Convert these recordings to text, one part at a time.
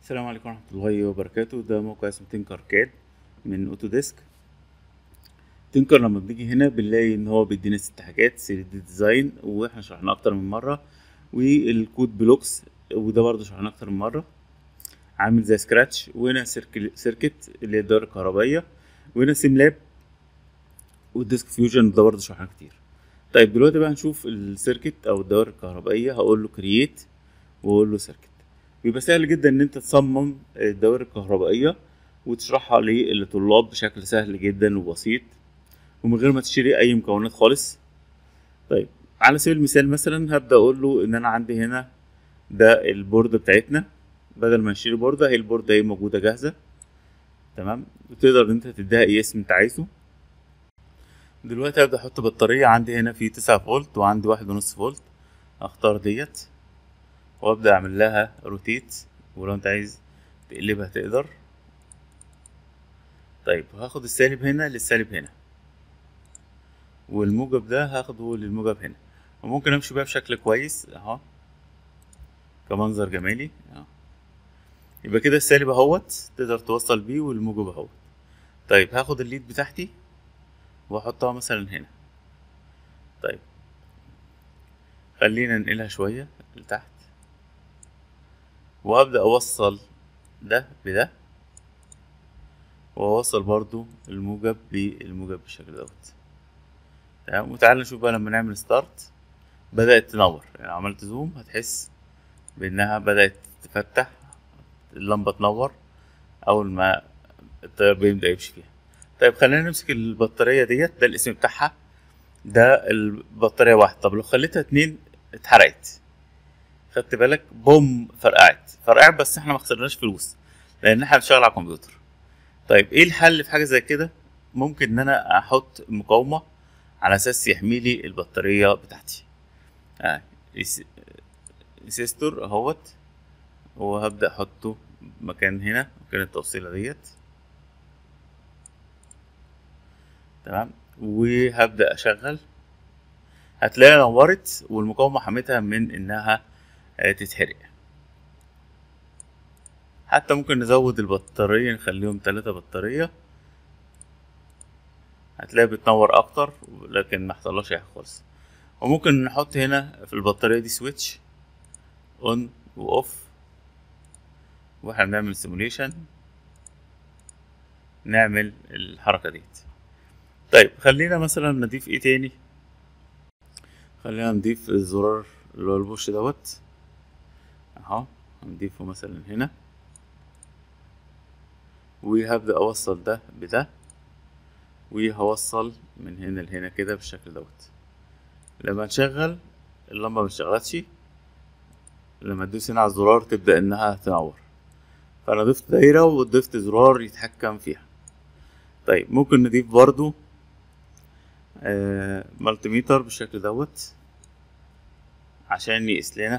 السلام عليكم ورحمة الله وبركاته ده موقع اسمه تينكر كاد من اوتوديسك تينكر لما بنيجي هنا بنلاقي ان هو بيدينا ست حاجات 3 دي ديزاين واحنا شرحناه اكتر من مرة والكود بلوكس وده برضه شرحناه اكتر من مرة عامل زي سكراتش وهنا سيركل سيركت اللي هي الدائرة الكهربائية وهنا سيم لاب والديسك فيوجن ده برضه شرحناه كتير طيب دلوقتي بقى هنشوف السيركت او الدوائر الكهربائية هقول له كرييت واقول له سيركت بيبقى سهل جدا ان انت تصمم الدوائر الكهربائيه وتشرحها للطلاب بشكل سهل جدا وبسيط ومن غير ما تشتري اي مكونات خالص طيب على سبيل المثال مثلا هبدا اقول له ان انا عندي هنا ده البورد بتاعتنا بدل ما نشتري بوردة هي البوردة اهي موجودة جاهزة تمام وتقدر ان انت تديها اي اسم انت عايزه دلوقتي هبدا احط بطارية عندي هنا في تسعة فولت وعندي واحد ونص فولت اختار ديت وابدا اعمل لها روتيت ولو انت عايز تقلبها تقدر طيب هاخد السالب هنا للسالب هنا والموجب ده هاخده للموجب هنا وممكن امشي بيها بشكل كويس اهو كمنظر جمالي اهو يبقى كده السالب اهوت تقدر توصل بيه والموجب اهوت طيب هاخد الليد بتاعتي واحطها مثلا هنا طيب خلينا ننقلها شوية لتحت وابدا اوصل ده بده واوصل برضو الموجب بالموجب بالشكل دوت تمام وتعالى نشوف بقى لما نعمل ستارت بدات تنور يعني عملت زوم هتحس بانها بدات تفتح اللمبه تنور اول ما التيار بيبدا يمشي فيها طيب خلينا نمسك البطاريه ديت ده الاسم بتاعها ده البطاريه واحده طب لو خليتها اتنين اتحرقت خدت بالك بوم فرقعت فرقعت بس احنا ما خسرناش فلوس لان احنا بنشتغل على الكمبيوتر طيب ايه الحل في حاجه زي كده ممكن ان انا احط مقاومه على اساس يحمي لي البطاريه بتاعتي اه ريسيستور اهوت وهبدا احطه مكان هنا مكان التوصيله ديت تمام وهبدا اشغل هتلاقيها نورت والمقاومه حمتها من انها تتحرق حتى ممكن نزود البطارية نخليهم تلاتة بطارية هتلاقيها بتنور أكتر لكن محصلهاش أي حاجة خالص وممكن نحط هنا في البطارية دي سويتش اون واوف واحنا بنعمل سيموليشن نعمل الحركة ديت طيب خلينا مثلا نضيف ايه تاني خلينا نضيف الزرار اللي هو البوش دوت اهو هنضيفه مثلا هنا وهبدأ أوصل ده بده وهوصل من هنا لهنا كده بالشكل دوت لما نشغل اللمبة مشتغلتش لما تدوس هنا على الزرار تبدأ إنها تنور فأنا ضفت دايرة وضفت زرار يتحكم فيها طيب ممكن نضيف برضو آه مالتيميتر بالشكل دوت عشان يقيس لنا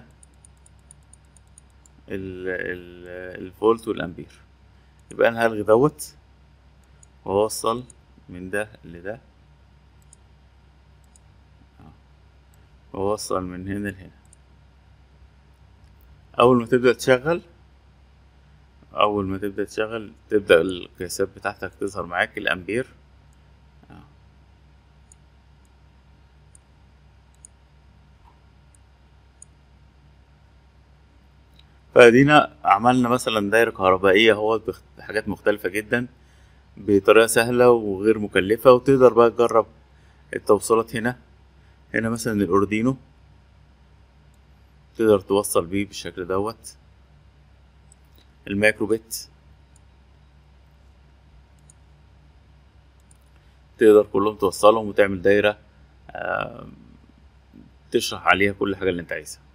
الفولت والامبير يبقى انا هلغي دوت واوصل من ده لده واوصل من هنا لهنا اول ما تبدا تشغل اول ما تبدا تشغل تبدا القياسات بتاعتك تظهر معاك الامبير فادينا عملنا مثلا دايره كهربائيه اهو بحاجات مختلفه جدا بطريقه سهله وغير مكلفه وتقدر بقى تجرب التوصيلات هنا هنا مثلا الاوردينو تقدر توصل بيه بالشكل دوت المايكرو بت تقدر كلهم توصلهم وتعمل دايره تشرح عليها كل حاجه اللي انت عايزها